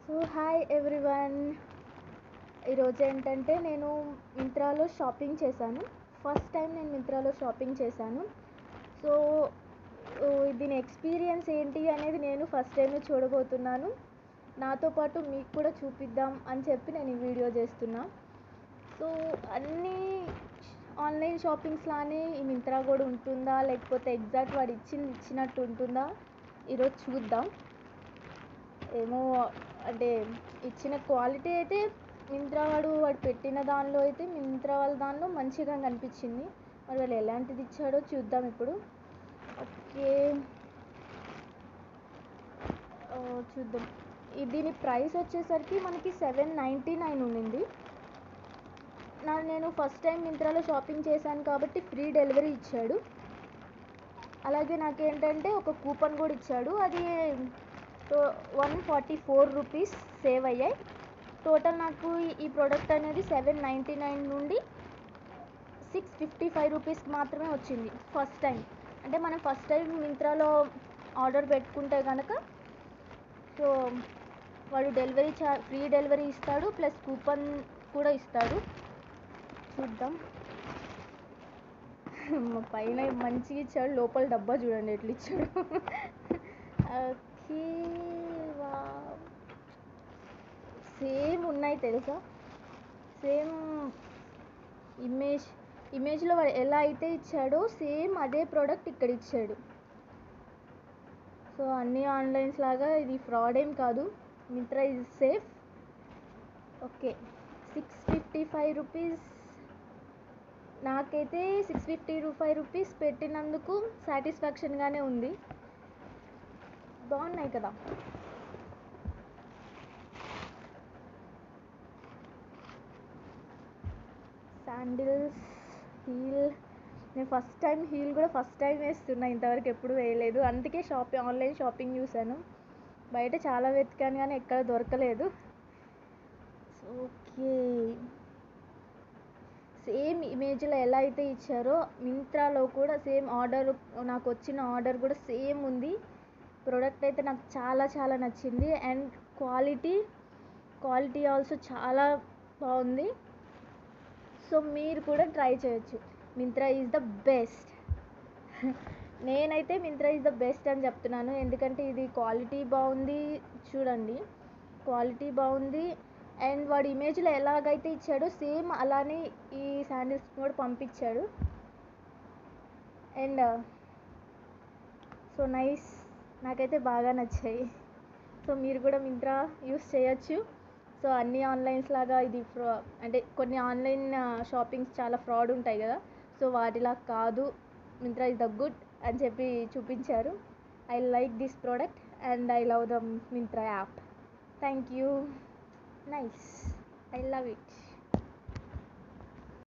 so hi everyone ఈరోజు ఏంటంటే నేను మింత్రాలో షాపింగ్ చేశాను ఫస్ట్ టైం నేను మింత్రాలో షాపింగ్ చేశాను సో ఓ, దీని ఎక్స్పీరియన్స్ ఏంటి అనేది నేను ఫస్ట్ టైం చూడబోతున్నాను నాతో పాటు మీకు కూడా చూపిద్దాం అని చెప్పి నేను ఈ వీడియో చేస్తున్నా సో అన్నీ ఆన్లైన్ షాపింగ్స్ లానే ఈ మింత్రా కూడా ఉంటుందా లేకపోతే ఎగ్జాక్ట్ వాడు ఇచ్చింది ఇచ్చినట్టు ఉంటుందా ఈరోజు చూద్దాం ఏమో అంటే ఇచ్చిన క్వాలిటీ అయితే మింత్రా వాడు వాడు పెట్టిన దానిలో అయితే మింత్రా వాళ్ళ దానిలో మంచిగా కనిపించింది మరి వాళ్ళు ఎలాంటిది ఇచ్చాడో చూద్దాం ఇప్పుడు ఓకే ఆ, చూద్దాం ఈ దీని ప్రైస్ వచ్చేసరికి మనకి సెవెన్ నైంటీ నైన్ ఉండింది నా నేను ఫస్ట్ టైం మింత్రాలో షాపింగ్ చేశాను కాబట్టి ఫ్రీ డెలివరీ ఇచ్చాడు అలాగే నాకేంటంటే ఒక కూపన్ కూడా ఇచ్చాడు అది one forty four rupees save అయ్యాయి టోటల్ నాకు ఈ- ఈ ప్రోడక్ట్ అనేది సెవెన్ నైంటీ నైన్ నుండి సిక్స్ ఫిఫ్టీ ఫైవ్ రూపీస్కి మాత్రమే వచ్చింది ఫస్ట్ టైం అంటే మనం ఫస్ట్ టైం మింత్రాలో ఆర్డర్ పెట్టుకుంటే కనుక సో వాడు డెలివరీ చా ఫ్రీ డెలివరీ ఇస్తాడు ప్లస్ కూపన్ కూడా ఇస్తాడు చూద్దాం మా పైన మంచిగా ఇచ్చాడు లోపల డబ్బా చూడండి ఎట్లా ఇచ్చాడు ఓకే సేమ్ ఉన్నాయి తెలుసా సేమ్ ఇమేజ్ ఇమేజ్లో వాడు ఎలా అయితే ఇచ్చాడో సేమ్ అదే ప్రోడక్ట్ ఇక్కడ ఇచ్చాడు సో అన్ని ఆన్లైన్స్ లాగా ఇది ఫ్రాడ్ ఏం కాదు Myntra is safe okay six fifty five rupees నాకైతే సిక్స్ ఫిఫ్టీ ఫైవ్ రూపీస్ పెట్టినందుకు సాటిస్ఫాక్షన్గానే ఉంది బాగున్నాయి కదా శాండిల్స్ హీల్ నేను ఫస్ట్ టైం హీల్ కూడా ఫస్ట్ టైం వేస్తున్నా ఇంతవరకు ఎప్పుడు వేయలేదు అందుకే షాపింగ్ ఆన్లైన్ షాపింగ్ చూశాను బయట చాలా వెతికాను కానీ ఎక్కడ దొరకలేదు ఓకే సేమ్ ఇమేజ్లో ఎలా అయితే ఇచ్చారో మింత్రాలో కూడా సేమ్ ఆర్డర్ నాకు వచ్చిన ఆర్డర్ కూడా సేమ్ ఉంది ప్రోడక్ట్ అయితే నాకు చాలా చాలా నచ్చింది అండ్ క్వాలిటీ క్వాలిటీ ఆల్సో చాలా బాగుంది సో మీరు కూడా ట్రై చేయొచ్చు మింత్రా ఈజ్ ద బెస్ట్ నేనైతే మింత్రా ఈజ్ ద బెస్ట్ అని చెప్తున్నాను ఎందుకంటే ఇది క్వాలిటీ బాగుంది చూడండి క్వాలిటీ బాగుంది అండ్ వాడు ఇమేజ్లో ఎలాగైతే ఇచ్చాడో సేమ్ అలానే ఈ శాండిల్స్ కూడా పంపించాడు అండ్ సో నైస్ నాకైతే బాగా నచ్చాయి సో మీరు కూడా మింత్రా యూస్ చేయొచ్చు సో అన్ని ఆన్లైన్స్ లాగా ఇది ఫ్రా అంటే కొన్ని ఆన్లైన్ షాపింగ్స్ చాలా ఫ్రాడ్ ఉంటాయి కదా సో వాటిలా కాదు మింత్రా ఇస్ ద గుడ్ అని చెప్పి చూపించారు I like this product and I love the Myntra app thank you nice I love it